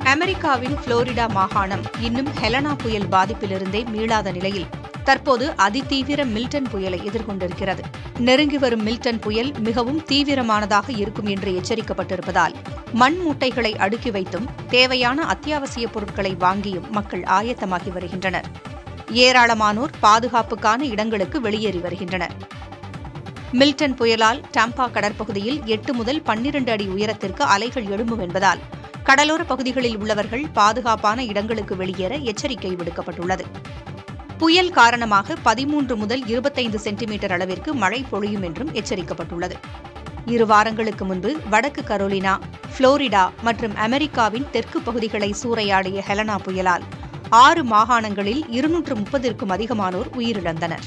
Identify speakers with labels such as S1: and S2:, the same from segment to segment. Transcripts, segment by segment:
S1: அமெரிக்காவின் புளோரிடா மாகாணம் இன்னும் ஹெலனா புயல் பாதிப்பிலிருந்தே மீளாத நிலையில் தற்போது அதிதீவிர மில்டன் புயலை எதிர்கொண்டிருக்கிறது நெருங்கி வரும் மில்டன் புயல் மிகவும் தீவிரமானதாக இருக்கும் என்று எச்சரிக்கப்பட்டிருப்பதால் மண் மூட்டைகளை அடுக்கி வைத்தும் தேவையான அத்தியாவசிய பொருட்களை வாங்கியும் மக்கள் ஆயத்தமாகி வருகின்றனர் ஏராளமானோர் பாதுகாப்புக்கான இடங்களுக்கு வெளியேறி வருகின்றனர் மில்டன் புயலால் டாம்பா கடற்பகுதியில் எட்டு முதல் பன்னிரண்டு அடி உயரத்திற்கு அலைகள் எழும்பும் என்பதால் கடலோர பகுதிகளில் உள்ளவர்கள் பாதுகாப்பான இடங்களுக்கு வெளியேற எச்சரிக்கை விடுக்கப்பட்டுள்ளது புயல் காரணமாக பதிமூன்று முதல் இருபத்தைந்து சென்டிமீட்டர் அளவிற்கு மழை பொழியும் என்றும் எச்சரிக்கப்பட்டுள்ளது இரு வாரங்களுக்கு முன்பு வடக்கு கரோலினா புளோரிடா மற்றும் அமெரிக்காவின் தெற்கு பகுதிகளை சூறையாடிய ஹெலனா புயலால் ஆறு மாகாணங்களில் இருநூற்று முப்பதிற்கும் அதிகமானோர் உயிரிழந்தனர்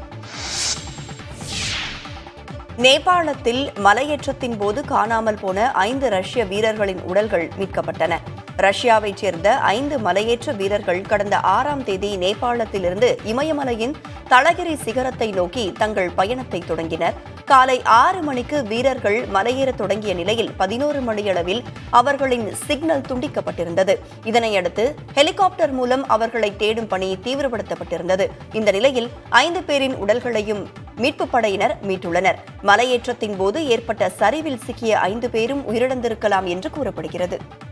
S2: நேபாளத்தில் மலையேற்றத்தின் போது காணாமல் போன ஐந்து ரஷ்ய வீரர்களின் உடல்கள் மீட்கப்பட்டன ரஷ்யாவைச் சேர்ந்த ஐந்து மலையேற்ற வீரர்கள் கடந்த ஆறாம் தேதி நேபாளத்திலிருந்து இமயமலையின் தளகிரி சிகரத்தை நோக்கி தங்கள் பயணத்தை தொடங்கினர் காலை ஆறு மணிக்கு வீரர்கள் மலையேறத் தொடங்கிய நிலையில் பதினோரு மணியளவில் அவர்களின் சிக்னல் துண்டிக்கப்பட்டிருந்தது இதனையடுத்து ஹெலிகாப்டர் மூலம் அவர்களை தேடும் பணி தீவிரப்படுத்தப்பட்டிருந்தது இந்த நிலையில் ஐந்து பேரின் உடல்களையும் மீட்புப் படையினர் மீட்டுள்ளனர் மலையேற்றத்தின் போது ஏற்பட்ட சரிவில் சிக்கிய ஐந்து பேரும் உயிரிழந்திருக்கலாம் என்று கூறப்படுகிறது